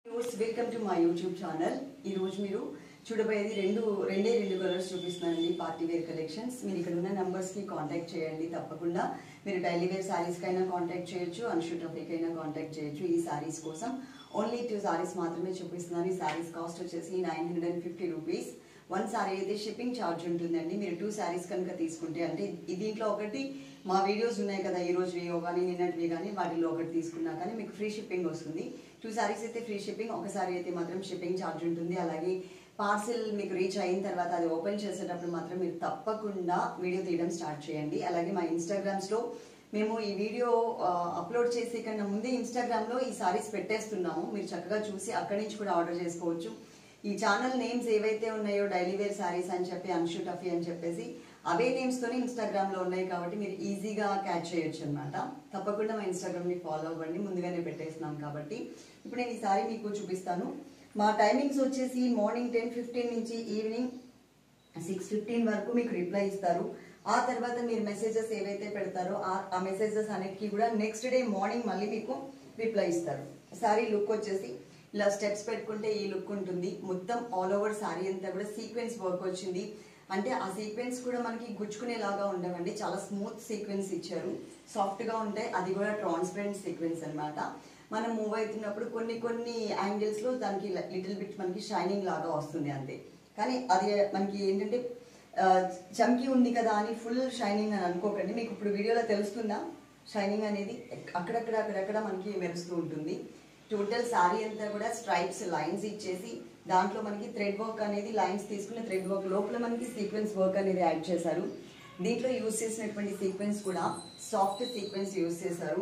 viewers welcome to my YouTube channel ఈ రోజు మీరు చూడబోయేది రెండు రెండే రెండు కలర్స్ చూపిస్తున్నానండి పార్టీ వేర్ కలెక్షన్స్ మీరు ఇక్కడ ఉన్న numbers కి కాంటాక్ట్ చేయండి తప్పకుండా మీరు డైలీ వేర్ సారీస్ కైనా కాంటాక్ట్ చేయొచ్చు అన్షూట్ అయినా కాంటాక్ట్ చేయొచ్చు ఈ సారీస్ కోసం ఓన్లీ టూ సారీస్ మాత్రమే చూపిస్తున్నాను ఈ సారీస్ కాస్ట్ వచ్చేసి nine hundred and fifty rupees one sari అయితే షిప్పింగ్ ఛార్జ్ ఉంటుందండి మీరు టూ సారీస్ కనుక తీసుకుంటే అంటే ఈ- దీంట్లో ఒకటి మా వీడియోస్ ఉన్నాయి కదా ఈ రోజు కానీ నిన్నటివి కానీ వాటిలో ఒకటి తీసుకున్నా కానీ మీకు ఫ్రీ షిప్పింగ్ వస్తుంది టూ సారీస్ అయితే ఫ్రీ షిప్పింగ్ ఒక సారీ అయితే మాత్రం షిప్పింగ్ ఛార్జ్ ఉంటుంది అలాగే పార్సిల్ మీకు రీచ్ అయిన తర్వాత అది ఓపెన్ చేసేటప్పుడు మాత్రం మీరు తప్పకుండా వీడియో తీయడం స్టార్ట్ చేయండి అలాగే మా ఇన్స్టాగ్రామ్స్ లో మేము ఈ వీడియో ఆ, అప్లోడ్ చేసే కన్నా ముందే ఇన్స్టాగ్రామ్ లో ఈ సారీస్ పెట్టేస్తున్నాము మీరు చక్కగా చూసి అక్కడి నుంచి కూడా ఆర్డర్ చేసుకోవచ్చు ఈ ఛానల్ నేమ్స్ ఏవైతే ఉన్నాయో డైలీ వేర్ సారీస్ అని చెప్పి అన్షు టఫీ అని చెప్పేసి అవే నేమ్స్ తోనే ఇన్స్టాగ్రామ్ లో ఉన్నాయి కాబట్టి మీరు ఈజీగా క్యాచ్ చేయొచ్చు అనమాట తప్పకుండా మా ఇన్స్టాగ్రామ్ ని ఫాలో అవ్వండి ముందుగానే పెట్టేస్తున్నాం కాబట్టి ఇప్పుడు నేను ఈ సారీ మీకు చూపిస్తాను మా టైమింగ్స్ వచ్చేసి మార్నింగ్ టెన్ ఫిఫ్టీన్ నుంచి ఈవినింగ్ సిక్స్ ఫిఫ్టీన్ వరకు మీకు రిప్లై ఇస్తారు ఆ తర్వాత మీరు మెసేజెస్ ఏవైతే పెడతారో ఆ- ఆ మెసేజెస్ అన్నిటికీ కూడా నెక్స్ట్ డే మార్నింగ్ మళ్ళీ మీకు రిప్లై ఇస్తారు సారీ లుక్ వచ్చేసి ఇలా స్టెప్స్ పెట్టుకుంటే ఈ లుక్ ఉంటుంది మొత్తం ఆల్ ఓవర్ సారీ అంతా కూడా సీక్వెన్స్ వర్క్ వచ్చింది అంటే ఆ సీక్వెన్స్ కూడా మనకి గుచ్చుకునేలాగా ఉండవండి చాలా స్మూత్ సీక్వెన్స్ ఇచ్చారు సాఫ్ట్ గా ఉంటాయి అది కూడా ట్రాన్స్పరెంట్ సీక్వెన్స్ అన్నమాట మనం మూవ్ అవుతున్నప్పుడు కొన్ని కొన్ని యాంగిల్స్ లో దానికి లిటిల్ బిట్ మనకి షైనింగ్ లాగా వస్తుంది అంతే కానీ అది మనకి ఏంటంటే ఆ, చమ్కి ఉంది కదా అని ఫుల్ షైనింగ్ అని అనుకోకండి మీకు ఇప్పుడు వీడియోలో తెలుస్తుందా షైనింగ్ అనేది అక్కడక్కడ అక్కడక్కడ మనకి మెరుస్తూ ఉంటుంది టోటల్ సారీ అంతా కూడా స్ట్రైప్స్ లైన్స్ ఇచ్చేసి దాంట్లో మనకి థ్రెడ్ వర్క్ అనేది లైన్స్ తీసుకున్న థ్రెడ్ వర్క్ లోపల మనకి సీక్వెన్స్ వర్క్ అనేది యాడ్ చేశారు దీంట్లో యూజ్ చేసినటువంటి సీక్వెన్స్ కూడా సాఫ్ట్ సీక్వెన్స్ యూజ్ చేశారు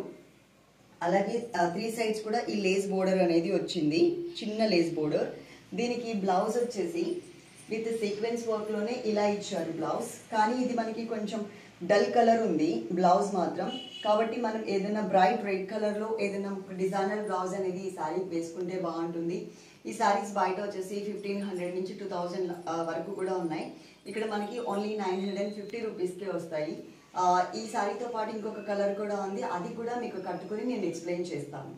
అలాగే త్రీ సైడ్స్ కూడా ఈ లేస్ బోర్డర్ అనేది వచ్చింది చిన్న లేస్ బోర్డర్ దీనికి బ్లౌజ్ వచ్చేసి విత్ సీక్వెన్స్ వర్క్ లోనే ఇలా ఇచ్చారు బ్లౌజ్ కానీ ఇది మనకి కొంచెం డల్ కలర్ ఉంది బ్లౌజ్ మాత్రం కాబట్టి మనం ఏదైనా బ్రైట్ రెడ్ కలర్ లో ఏదైనా డిజైనర్ బ్లౌజ్ అనేది ఈ సారీ వేసుకుంటే బాగుంటుంది ఈ సారీస్ బయట వచ్చేసి ఫిఫ్టీన్ హండ్రెడ్ నుంచి టూ థౌజండ్ వరకు కూడా ఉన్నాయి ఇక్కడ మనకి only nine hundred and fifty రూపీస్కే వస్తాయి ఆ, ఈ సారీతో పాటు ఇంకొక కలర్ కూడా ఉంది అది కూడా మీకు కట్టుకొని నేను ఎక్స్ప్లెయిన్ చేస్తాను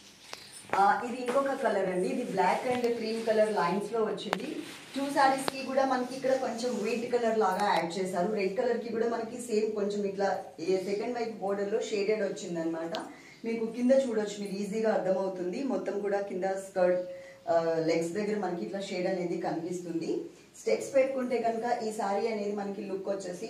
ఆ, ఇది ఇంకొక కలర్ అండి ఇది black and cream colour lines లో వచ్చింది టూ సారీస్ కి కూడా మనకి ఇక్కడ కొంచెం వైట్ కలర్ లాగా యాడ్ చేశారు రెడ్ కలర్ కి కూడా మనకి సేమ్ కొంచెం ఇట్లా సెకండ్ వైపు బోర్డర్ లో షేడెడ్ వచ్చింది అనమాట మీకు కింద చూడొచ్చు మీకు ఈజీగా అర్థమవుతుంది మొత్తం కూడా కింద స్కర్ట్ లెగ్స్ దగ్గర మనకి ఇట్లా షేడ్ అనేది కనిపిస్తుంది స్టెప్స్ పెట్టుకుంటే కనుక ఈ సారీ అనేది మనకి లుక్ వచ్చేసి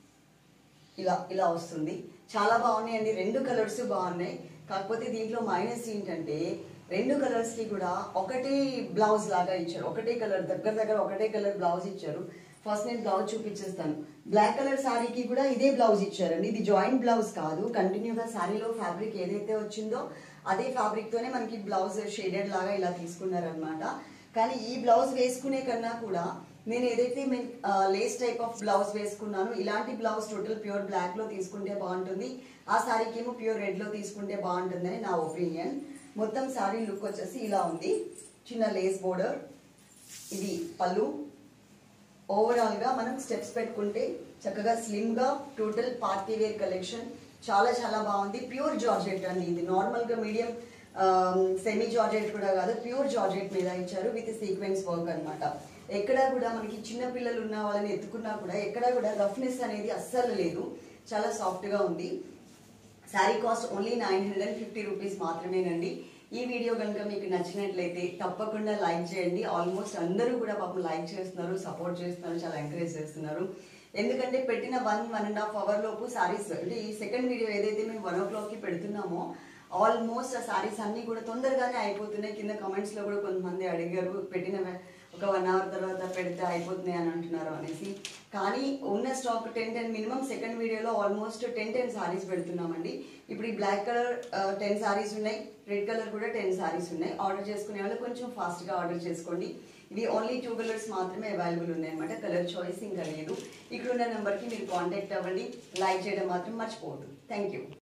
ఇలా ఇలా వస్తుంది చాలా బాగున్నాయండి రెండు కలర్స్ బాగున్నాయి కాకపోతే దీంట్లో మైనస్ ఏంటంటే రెండు కలర్స్ కి కూడా ఒకటే బ్లౌజ్ లాగా ఇచ్చారు ఒకటే కలర్ దగ్గర దగ్గర ఒకటే కలర్ బ్లౌజ్ ఇచ్చారు ఫస్ట్ నేను బ్లౌజ్ చూపించేస్తాను బ్లాక్ కలర్ శారీకి కూడా ఇదే బ్లౌజ్ ఇచ్చారండి ఇది జాయింట్ బ్లౌజ్ కాదు కంటిన్యూగా శారీలో ఫ్యాబ్రిక్ ఏదైతే వచ్చిందో అదే ఫ్యాబ్రిక్ తోనే మనకి బ్లౌజ్ షేడెడ్ లాగా ఇలా తీసుకున్నారనమాట కానీ ఈ బ్లౌజ్ వేసుకునే కన్నా కూడా నేను ఏదైతే లేస్ టైప్ ఆఫ్ బ్లౌజ్ వేసుకున్నాను ఇలాంటి బ్లౌజ్ టోటల్ ప్యూర్ బ్లాక్ లో తీసుకుంటే బాగుంటుంది ఆ సారీకి ఏమో ప్యూర్ రెడ్ లో తీసుకుంటే బాగుంటుందని నా ఒపీనియన్ మొత్తం సారీ లుక్ వచ్చేసి ఇలా ఉంది చిన్న లేస్ బోర్డర్ ఇది పళ్ళు ఓవరాల్ గా మనం స్టెప్స్ పెట్టుకుంటే చక్కగా స్లిమ్ గా టోటల్ పార్టీ వేర్ కలెక్షన్ చాలా చాలా బాగుంది ప్యూర్ జార్జెట్ అండి ఇది నార్మల్ గా మీడియం సెమీ జార్జెట్ కూడా కాదు ప్యూర్ జార్జెట్ మీద ఇచ్చారు విత్ సీక్వెన్స్ వర్క్ అన్నమాట ఎక్కడా కూడా మనకి చిన్న పిల్లలు ఉన్న వాళ్ళని ఎత్తుకున్నా కూడా ఎక్కడా కూడా రఫ్నెస్ అనేది అస్సలు లేదు చాలా సాఫ్ట్ గా ఉంది sari cost only nine hundred and fifty rupees మాత్రమేనండి ఈ వీడియో కనుక మీకు నచ్చినట్లయితే తప్పకుండా లైక్ చేయండి ఆల్మోస్ట్ అందరూ కూడా పాపం లైక్ చేస్తున్నారు సపోర్ట్ చేస్తున్నారు చాలా ఎంకరేజ్ చేస్తున్నారు ఎందుకంటే పెట్టిన one one and half hour లోపు సారీస్ అంటే ఈ సెకండ్ వీడియో ఏదైతే మేము వన్ ఓ క్లాక్కి పెడుతున్నామో ఆల్మోస్ట్ ఆ సారీస్ అన్ని కూడా తొందరగానే అయిపోతున్నాయి కింద కామెంట్స్ లో కూడా కొంతమంది అడిగారు పెట్టిన వె- ఒక వన్ అవర్ తర్వాత పెడితే అయిపోతున్నాయి అని అంటున్నారు అనేసి కానీ ఉన్న stock ten ten minimum second వీడియోలో ఆల్మోస్ట్ టెన్ టెన్ సారీస్ పెడుతున్నామండి ఇప్పుడు ఈ బ్లాక్ కలర్ టెన్ సారీస్ ఉన్నాయి రెడ్ కలర్ కూడా టెన్ సారీస్ ఉన్నాయి ఆర్డర్ చేసుకునే వాళ్ళు కొంచెం ఫాస్ట్ గా ఆర్డర్ చేసుకోండి ఇవి ఓన్లీ టూ కలర్స్ మాత్రమే అవైలబుల్ ఉన్నాయి అనమాట కలర్ చాయిస్ ఇంకా లేదు ఇక్కడ ఉన్న నెంబర్ కి మీరు కాంటాక్ట్ అవ్వండి లైక్ చేయడం మాత్రం మర్చిపోవద్దు థ్యాంక్ యూ